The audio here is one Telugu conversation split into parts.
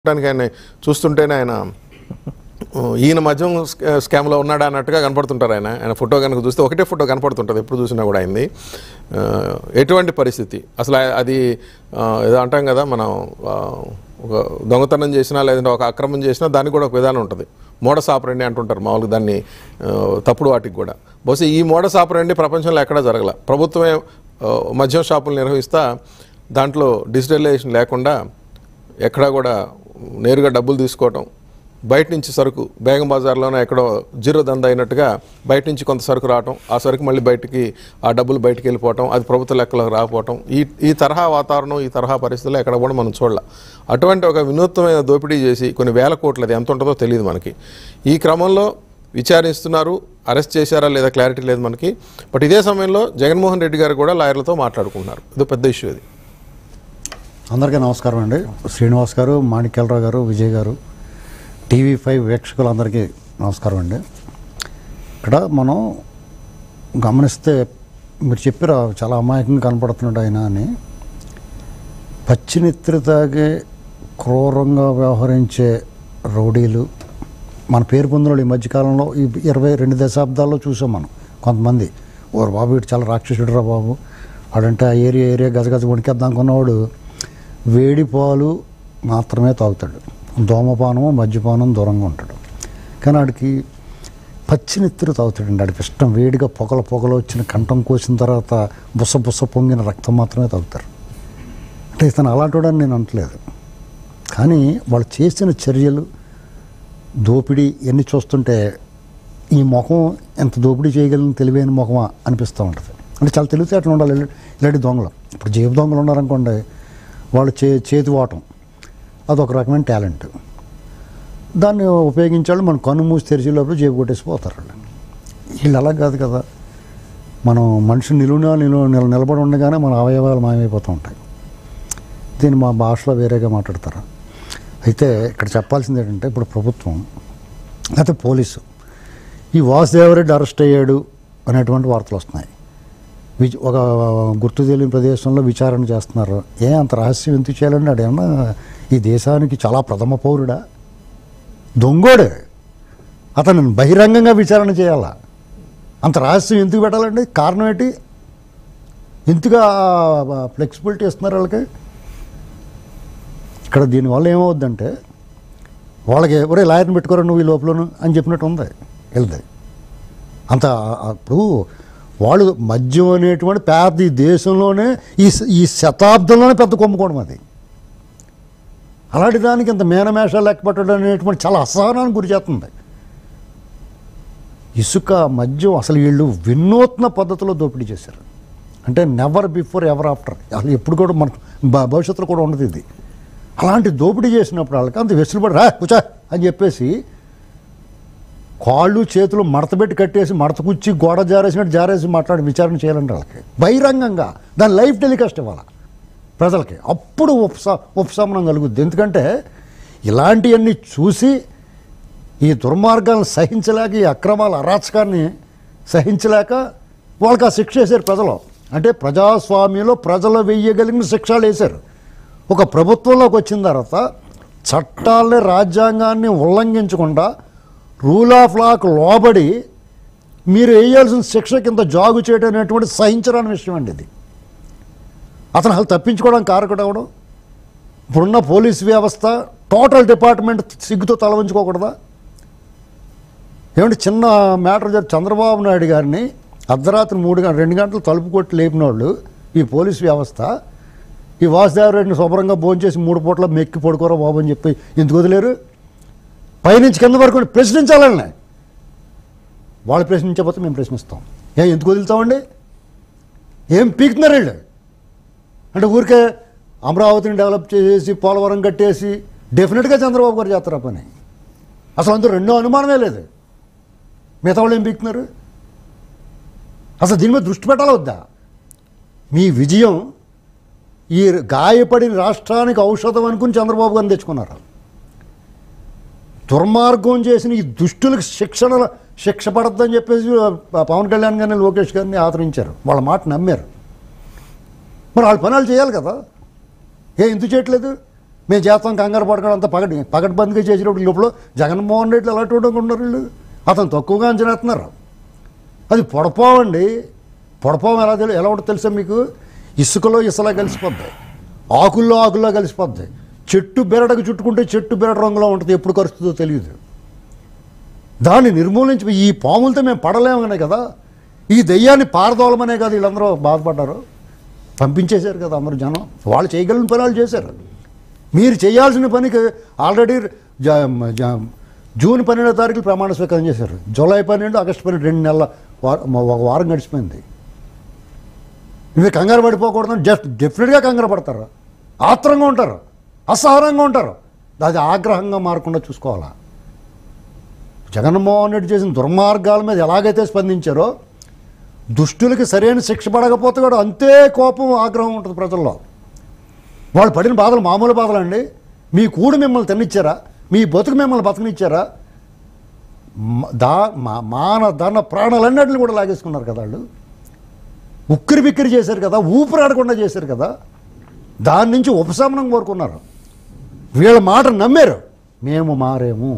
చూడటానికి ఆయన చూస్తుంటేనే ఆయన ఆ, ఈయన మద్యం స్కా- స్కామ్లో ఉన్నాడా అన్నట్టుగా కనపడుతుంటారు ఆయన ఆయన ఫోటో కనుక చూస్తే ఒకటే ఫోటో కనపడుతుంటుంది ఎప్పుడు చూసినా కూడా అయింది ఎటువంటి పరిస్థితి అసలు ఆ- అది ఆ, ఏదో అంటాం కదా మనం ఆ, ఒక దొంగతనం చేసినా లేదంటే ఒక అక్రమం చేసినా దానికి కూడా ఒక విధానం ఉంటుంది మోడస్ ఆపరండి అంటుంటారు మామూలుగా దాన్ని ఆ, తప్పుడు వాటికి కూడా బహుశా ఈ మోడస్ ఆపరండి ప్రపంచంలో ఎక్కడా జరగల ప్రభుత్వమే ఆ, మద్యం షాపులు నిర్వహిస్తా దాంట్లో డిజిటలైజేషన్ లేకుండా ఎక్కడా కూడా నేరుగా డబ్బులు తీసుకోవటం బయట నుంచి సరుకు బేగం బజార్లోనే ఎక్కడో జీరో దంద అయినట్టుగా బయట నుంచి కొంత సరుకు రావటం ఆ సరుకు మళ్ళీ బయటికి ఆ డబ్బులు బయటికి వెళ్ళిపోవటం అది ప్రభుత్వ లెక్కలోకి రాకపోవటం ఈ ఈ తరహా వాతావరణం ఈ తరహా పరిస్థితులు ఎక్కడ కూడా మనం చూడాల అటువంటి ఒక వినూత్నమైన దోపిడీ చేసి కొన్ని వేల కోట్లు అది ఎంత ఉంటుందో తెలియదు మనకి ఈ క్రమంలో విచారిస్తున్నారు అరెస్ట్ చేశారా లేదా క్లారిటీ లేదు మనకి బట్ ఇదే సమయంలో జగన్మోహన్ రెడ్డి గారు కూడా లాయర్లతో మాట్లాడుకుంటున్నారు ఇది పెద్ద ఇష్యూ ఇది అందరికీ నమస్కారం అండి శ్రీనివాస్ గారు మాణిక్యాలరావు గారు విజయ్ గారు టీవీ ఫైవ్ వీక్షకులందరికీ నమస్కారం అండి ఇక్కడ మనం గమనిస్తే మీరు చెప్పారు చాలా అమాయకంగా కనపడుతున్నాడు ఆయన అని పచ్చినిత్రి తాగే క్రూరంగా వ్యవహరించే రౌడీలు మన పేరు పొందిన వాళ్ళు ఈ మధ్యకాలంలో ఈ ఇరవై రెండు దశాబ్దాల్లో చూసాం మనం కొంతమంది ఓరు బాబు ఇటు చాలా రాక్షసుడు రా బాబు వాడంటే ఆ ఏరియా ఏరియా గజగజ వణికేద్దాం అనుకున్నవాడు వేడి పాలు మాత్రమే తాగుతాడు దోమపానము మద్యపానం దూరంగా ఉంటాడు కానీ వాడికి పచ్చినెత్తురు తాగుతాడండి వాడికి ఇష్టం వేడిగా పొగల పొగలు వచ్చిన కంఠం కోసిన తర్వాత బుస బుస పొంగిన రక్తం మాత్రమే తాగుతారు అంటే ఇతను అలాంటి నేను అనట్లేదు కానీ వాళ్ళు చేసిన చర్యలు దోపిడీ ఎన్ని చూస్తుంటే ఈ ముఖం ఎంత దోపిడీ చేయగలిగిన తెలివైన ముఖమా అనిపిస్తూ ఉంటుంది అంటే చాలా తెలివితేటలు ఉండాలి ఇలాంటి- ఇలాంటి దొంగలు ఇప్పుడు జేబు దొంగలు ఉన్నారనుకోండి వాళ్ళు చే చేతి వాటం అదొక రకమైన టాలెంట్ దాన్ని ఉపయోగించాలి మనం కన్ను మూసి తెరిచే లోపల జేబు కొట్టేసి పోతారు వాళ్ళు వీళ్ళు అలా కాదు కదా మనం మనిషి నిలువున నిలువ నిల నిలబడి ఉండగానే మన అవయవాలు మాయమైపోతూ ఉంటాయి దీన్ని మా భాషలో వేరేగా మాట్లాడతారు అయితే ఇక్కడ చెప్పాల్సింది ఏంటంటే ఇప్పుడు ప్రభుత్వం అయితే పోలీసు ఈ వాసుదేవరెడ్డి అరెస్ట్ అయ్యాడు అనేటువంటి వార్తలు వస్తున్నాయి విచ ఒక గుర్తు తెలియని ప్రదేశంలో విచారణ చేస్తున్నారు ఏ అంత రహస్యం ఎందుకు చేయాలండి ఆడేమన్నా ఈ దేశానికి చాలా ప్రథమ పౌరుడా దొంగోడే అతను బహిరంగంగా విచారణ చేయాలా అంత రహస్యం ఎందుకు పెట్టాలండి కారణం ఏంటి ఇంతగా ఫ్లెక్సిబిలిటీ ఇస్తున్నారు వాళ్ళకి ఇక్కడ దీనివల్ల ఏమవుద్దంటే వాళ్ళకి ఒరే లాయర్ని పెట్టుకోరా నువ్వు ఈ లోపలను అని చెప్పినట్టు ఉంది వెళ్తే అంత అప్పుడు వాళ్ళు మద్యం అనేటువంటి పెద్ద ఈ దేశంలోనే ఈ స- ఈ శతాబ్దంలోనే పెద్ద కుంభకోణం అది అలాంటి దానికి ఇంత మేనమేషాలు లెక్క పెట్టడం అనేటువంటి చాలా అసహనానికి గురి చేస్తుంది ఇసుక మద్యం అసలు వీళ్ళు వినూత్న పద్ధతిలో దోపిడీ చేశారు అంటే నెవర్ బిఫోర్ ఎవర్ ఆఫ్టర్ అసలు ఎప్పుడు కూడా మన భ- భవిష్యత్తులో కూడా ఉండదు ఇది అలాంటి దోపిడీ చేసినప్పుడు వాళ్ళకి అంత వెసులుబడి రా కూర్చో అని చెప్పేసి కాళ్ళు చేతులు మడతపెట్టి కట్టేసి మడత కుచ్చి గోడ జారేసినట్టు జారేసి మాట్లాడి విచారణ చేయాలంటే వాళ్ళకి బహిరంగంగా దాని లైఫ్ టెలికాస్ట్ ఇవ్వాలి ప్రజలకి అప్పుడు ఉపశ ఉపశమనం కలుగుద్ది ఎందుకంటే ఇలాంటివన్నీ చూసి ఈ దుర్మార్గాలను సహించలేక ఈ అక్రమాల అరాచకాన్ని సహించలేక వాళ్ళకి ఆ శిక్ష వేశారు ప్రజలు అంటే ప్రజాస్వామ్యంలో ప్రజలు వెయ్యగలిగిన శిక్షలు వేశారు ఒక ప్రభుత్వంలోకి వచ్చిన తర్వాత చట్టాలని రాజ్యాంగాన్ని ఉల్లంఘించకుండా రూల్ ఆఫ్ లాకు లోబడి మీరు వేయాల్సిన శిక్ష కింద జాగు చేయడం అనేటువంటి సహించరాని విషయం అండి ఇది అతను అసలు తప్పించుకోవడం కారకుడు అవడం ఇప్పుడున్న పోలీస్ వ్యవస్థ టోటల్ డిపార్ట్మెంట్ సిగ్గుతో తల వంచుకోకూడదా ఏమంటే చిన్న మ్యాటర్ జరిగి చంద్రబాబు నాయుడు గారిని అర్ధరాత్రి మూడు గంటలు రెండు గంటలు తలుపు కొట్టి లేపిన వాళ్ళు ఈ పోలీస్ వ్యవస్థ ఈ వాసుదేవరెడ్డిని శుభ్రంగా భోంచేసి మూడు పూట్ల మెక్కి పడుకోరా బాబు అని చెప్పి ఎందుకు వదిలేరు పైనుంచి కింద వరకు ప్రశ్నించాలని వాళ్ళు ప్రశ్నించకపోతే మేము ప్రశ్నిస్తాం ఏ ఎందుకు వదులుతామండి ఏం పీకుతున్నారు వీళ్ళు అంటే ఊరికే అమరావతిని డెవలప్ చేసేసి పోలవరం కట్టేసి డెఫినెట్గా చంద్రబాబు గారు చేస్తారు ఆ పని అసలు అందులో రెండో అనుమానమే లేదు మిగతా వాళ్ళు ఏం పీకుతున్నారు అసలు దీని మీద దృష్టి పెట్టాలా వద్దా మీ విజయం ఈ గాయపడిన రాష్ట్రానికి ఔషధం అనుకుని చంద్రబాబు గారిని తెచ్చుకున్నారు దుర్మార్గం చేసిన ఈ దుష్టులకు శిక్షణ శిక్ష పడద్దని చెప్పేసి ఆ పవన్ కళ్యాణ్ గారిని లోకేష్ గారిని ఆదరించారు వాళ్ళ మాట నమ్మారు మరి వాళ్ళ పనులు చేయాలి కదా ఏ ఎందుకు చేయట్లేదు మేము చేస్తాం కంగారు పడకుండా అంతా పగటి పగటిబందిగా చేసేటప్పుడు లోపల జగన్మోహన్ రెడ్డి అలాంటి వాడు అనుకుంటున్నారు వీళ్ళు అతను తక్కువగా అంచనా వేస్తున్నారు అది పొడపావండి పొడపావం ఎలా తెలి ఎలా ఉంటుందో తెలుసా మీకు ఇసుకలో ఇసలా కలిసిపోద్ది ఆకుల్లో ఆకుల్లో కలిసిపోద్ది చెట్టు బెరడకు చుట్టుకుంటే చెట్టు బెరడు రంగులో ఉంటుంది ఎప్పుడు కరుస్తుందో తెలియదు దాన్ని నిర్మూలించి ఈ పాములతో మేము పడలేమనే కదా ఈ దెయ్యాన్ని పారదోలమనే కదా వీళ్ళందరూ బాధపడ్డారు పంపించేశారు కదా అందరూ జనం వాళ్ళు చేయగలిగిన పని వాళ్ళు చేశారు మీరు చేయాల్సిన పనికి ఆల్రెడీ జ- జ- జూన్ పన్నెండో తారీఖు ప్రమాణ స్వీకారం చేశారు జూలై పన్నెండు ఆగస్టు పన్నెండు రెండు నెలల వార- ఒక వారం గడిచిపోయింది మీరు కంగారు పడిపోకూడదు జస్ట్ డెఫినెట్గా కంగారు పడతారు ఆత్రంగా ఉంటారు అసహనంగా ఉంటారు అది ఆగ్రహంగా మారకుండా చూసుకోవాలా జగన్మోహన్ రెడ్డి చేసిన దుర్మార్గాల మీద ఎలాగైతే స్పందించారో దుష్టులకి సరైన శిక్ష పడకపోతే కూడా అంతే కోపం ఆగ్రహం ఉంటుంది ప్రజల్లో వాళ్ళు పడిన బాధలు మామూలు బాధలు అండి మీ కూడు మిమ్మల్ని తినిచ్చారా మీ బతుకు మిమ్మల్ని బతకనిచ్చారా మ- దా మా- మాన దాన ప్రాణాలన్నిటిని కూడా లాగేసుకున్నారు కదా వాళ్ళు ఉక్కిరి బిక్కిరి చేశారు కదా ఊపిరాడకుండా చేశారు కదా దాని నుంచి ఉపశమనం కోరుకున్నారు వీళ్ళ మాట నమ్మారు మేము మారేము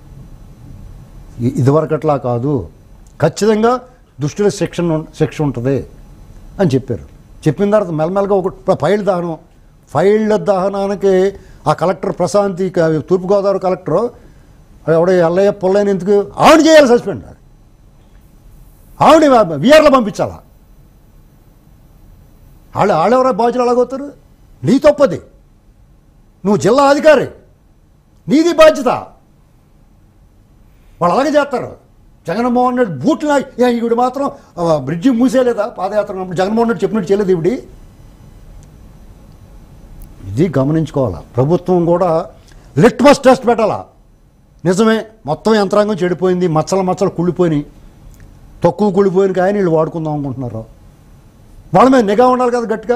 ఇ- ఇదివరకట్లా కాదు ఖచ్చితంగా దుష్టుల శిక్షణ ఉం- శిక్ష ఉంటుంది అని చెప్పారు చెప్పిన తర్వాత మెల్లమెల్లగా ఒక ప- ఫైల్ దహనం ఫైళ్ళ దహనానికి ఆ కలెక్టర్ ప్రశాంతి క- తూర్పుగోదావరి కలెక్టర్ ఎవడ ఎల్లయ్య పుల్లయ్యని ఎందుకు ఆవిడ చేయాలి సస్పెండ్ ఆవిడ విఆర్లో పంపించాలా వాళ్ళు వాళ్ళెవరో బాధ్యులు అలాగవుతారు నీ తప్పది నువ్వు జిల్లా అధికారి నీది బాధ్యత వాళ్ళు అలాగే చేస్తారు జగన్మోహన్ రెడ్డి బూట్లు ఈవిడ మాత్రం ఆ, బ్రిడ్జి మూసేయలేదా పాదయాత్ర ఉన్నప్పుడు జగన్మోహన్ రెడ్డి చెప్పినట్టు చేయలేదు ఈవిడి ఇది గమనించుకోవాలా ప్రభుత్వం కూడా లిట్మస్ టెస్ట్ పెట్టాలా నిజమే మొత్తం యంత్రాంగం చెడిపోయింది మచ్చలు మచ్చలు కుళ్ళిపోయినాయి తక్కువ కుళ్ళిపోయిన కానీ వీళ్ళు వాడుకుందాం అనుకుంటున్నారు వాళ్ళ మీద నిఘా ఉండాలి కదా గట్టిగా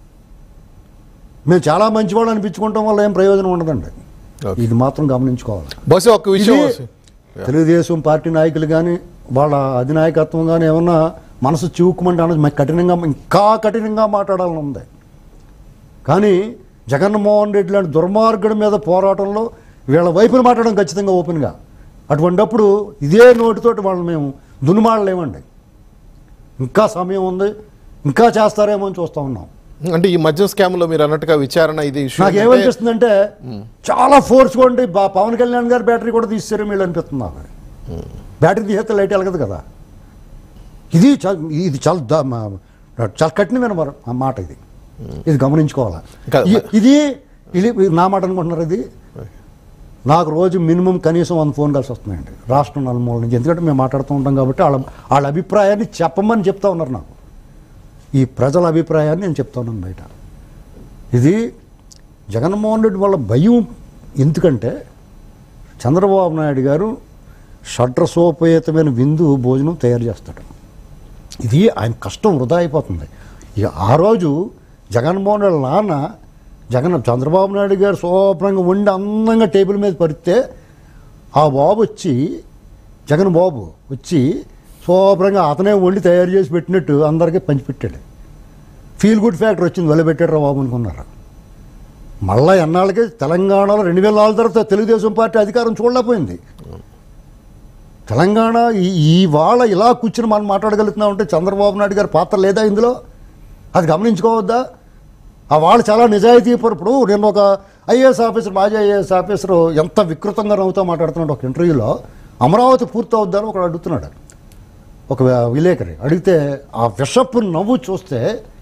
మేము చాలా మంచివాళ్ళు అనిపించుకుంటాం వల్ల ఏం ప్రయోజనం ఉండదండి Okay. ఇది మాత్రం గమనించుకోవాలి బహుశా ఒక విషయం ఇది తెలుగుదేశం పార్టీ నాయకులు కానీ వాళ్ళ అధినాయకత్వం కానీ ఏమన్నా మనసు చివుకుమంటే అన్నది మాకు కఠినంగా ఇంకా కఠినంగా మాట్లాడాలని ఉంది కానీ జగన్మోహన్ రెడ్డి లాంటి దుర్మార్గుడి మీద పోరాటంలో వీళ్ళ వైపున మాట్లాడడం ఖచ్చితంగా ఓపెన్గా అటువంటప్పుడు ఇదే నోటితోటి వాళ్ళని మేము దున్నుమాడలేమండి ఇంకా సమయం ఉంది ఇంకా చేస్తారేమో అని చూస్తూ ఉన్నాం అంటే ఈ మద్యం స్కామ్ లో మీరు అన్నట్టుగా విచారణ ఇది issue నాకు ఏంటంటే- ఏమనిపిస్తుందంటే చాలా ఫోర్స్ కొండి బా- పవన్ కళ్యాణ్ గారు బ్యాటరీ కూడా తీసారు వీళ్ళు అనిపిస్తుంది నాకు బ్యాటరీ తీసేస్తే లైట్ వెలగదు కదా ఇది చా- ఇది చాలా దా- మా- చాలా కఠినమైన మర- ఆ మాట ఇది ఇది గమనించుకోవాలి ఇంకా- ఇ- ఇది ఇది ఇది నా మాట అనుకుంటున్నారు ఇది నాకు రోజు మినిమం కనీసం వంద ఫోన్ కాల్స్ వస్తున్నాయండి రాష్ట్రం నలుమూల నుంచి ఎందుకంటే మేము మాట్లాడుతూ ఉంటాం కాబట్టి వాళ్ళ వాళ్ళ అభిప్రాయాన్ని చెప్పమని చెప్తా ఉన్నారు నాకు ఈ ప్రజల అభిప్రాయాన్ని నేను చెప్తా ఉన్నాను బయట ఇది జగన్మోహన్ రెడ్డి వాళ్ళ భయం ఎందుకంటే చంద్రబాబు నాయుడు గారు షడ్రసోపేతమైన విందు భోజనం తయారు చేస్తాడు ఇది ఆయన కష్టం వృధా అయిపోతుంది ఇక ఆ రోజు జగన్మోహన్ రెడ్డి నాన్న జగన్ చంద్రబాబు నాయుడు గారు శుభ్రంగా వండి అందంగా టేబుల్ మీద పరిస్తే ఆ బాబు వచ్చి జగన్ బాబు వచ్చి శుభ్రంగా అతనే వండి తయారు చేసి పెట్టినట్టు అందరికీ పంచిపెట్టాడు ఫీల్ గుడ్ ఫ్యాక్టర్ వచ్చింది వెళ్ళబెట్టాడు రా బాబు అనుకున్నారు మళ్ళా ఎన్నాళ్ళకి తెలంగాణలో రెండు వేల నాలుగు తర్వాత తెలుగుదేశం పార్టీ అధికారం చూడలేకపోయింది తెలంగాణ ఈ ఈ వాళ్ళ ఇలా కూర్చుని మనం మాట్లాడగలుగుతున్నాం అంటే చంద్రబాబు నాయుడు గారి పాత్ర లేదా ఇందులో అది గమనించుకోవద్దా ఆ వాళ్ళు చాలా నిజాయితీ ఇప్పుడు నేను ఒక ఐఏఎస్ ఆఫీసర్ మాజీ ఐఏఎస్ ఆఫీసర్ ఎంత వికృతంగా నవ్వుతూ మాట్లాడుతున్నాడు ఒక ఇంటర్వ్యూలో అమరావతి పూర్తవుద్దని ఒకడు అడుగుతున్నాడు ఒక విలేకరి అడిగితే ఆ విషపు నవ్వు చూస్తే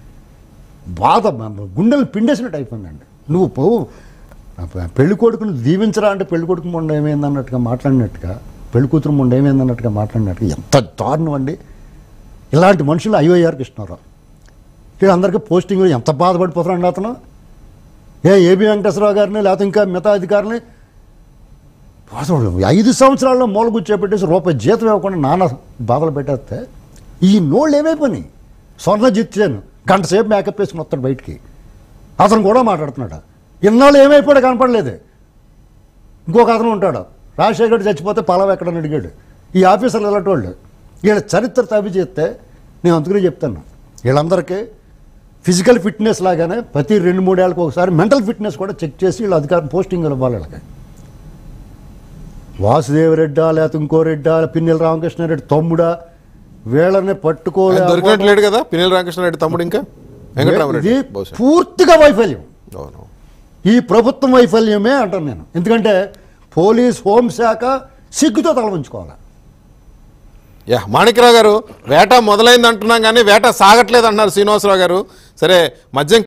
బాధ మ- గుండెలు పిండేసినట్టు అయిపోయిందండి నువ్వు పో పెళ్లి కొడుకుని దీవించరా అంటే పెళ్లి కొడుకు మొండ ఏమైంది అన్నట్టుగా మాట్లాడినట్టుగా పెళ్లి కూతురు మొండ ఏమైంది అన్నట్టుగా మాట్లాడినట్టుగా ఎంత దారుణం అండి ఇలాంటి మనుషులు ఐఓఆర్ కృష్ణారావు వీళ్ళందరికీ పోస్టింగ్లు ఎంత బాధపడిపోతున్నాడు అతను ఏ ఏబి వెంకటేశ్వరరావు గారిని లేకపోతే ఇంకా మిగతా అధికారులని అసలు ఐదు సంవత్సరాల్లో మూల కూర్చోబెట్టేసి రూపాయి జీతం ఇవ్వకుండా నాన్న బాధలు పెట్టేస్తే ఈ నోళ్ళు ఏమైపోయినాయి స్వర్ణజిత్ చేయను గంట సేపు మేకప్ వేసుకుని వస్తాడు బయటికి అతను కూడా మాట్లాడుతున్నాడు ఇన్నాళ్ళు ఏమైపోయాడు కనపడలేదు ఇంకొక అతను ఉంటాడు రాజశేఖర్ చచ్చిపోతే పొలం ఎక్కడని అడిగాడు ఈ ఆఫీసర్లు ఇలాంటి వాళ్ళు వీళ్ళ చరిత్ర తవ్వి చేస్తే నేను అందుకనే చెప్తాను వీళ్ళందరికీ ఫిజికల్ ఫిట్నెస్ లాగానే ప్రతి రెండు మూడేళ్ళకి ఒకసారి మెంటల్ ఫిట్నెస్ కూడా చెక్ చేసి వీళ్ళు అధికారం పోస్టింగ్ ఇవ్వాలి వీళ్ళకి వాసుదేవరెడ్డా లేకపోతే ఇంకో రెడ్డా పిన్నెల రామకృష్ణారెడ్డి తమ్ముడా వీళ్ళని ఆయన పట్టుకోలే దొరికినట్లేడు కదా పినిల్ రామకృష్ణారెడ్డి తమ్ముడు ఇంకా వెంకటరామరెడ్డి ఇది బహుశా పూర్తిగా వైఫల్యం అవును ఈ ప్రభుత్వం వైఫల్యమే అంటాను నేను ఎందుకంటే పోలీస్ హోంశాఖ సిగ్గుతో తల ఉంచుకోవాలి యా మాణిక్యరావు గారు వేట మొదలైంది అంటున్నాం కానీ వేట సాగట్లేదు అంటున్నారు శ్రీనివాసరావు గారు సరే మద్యం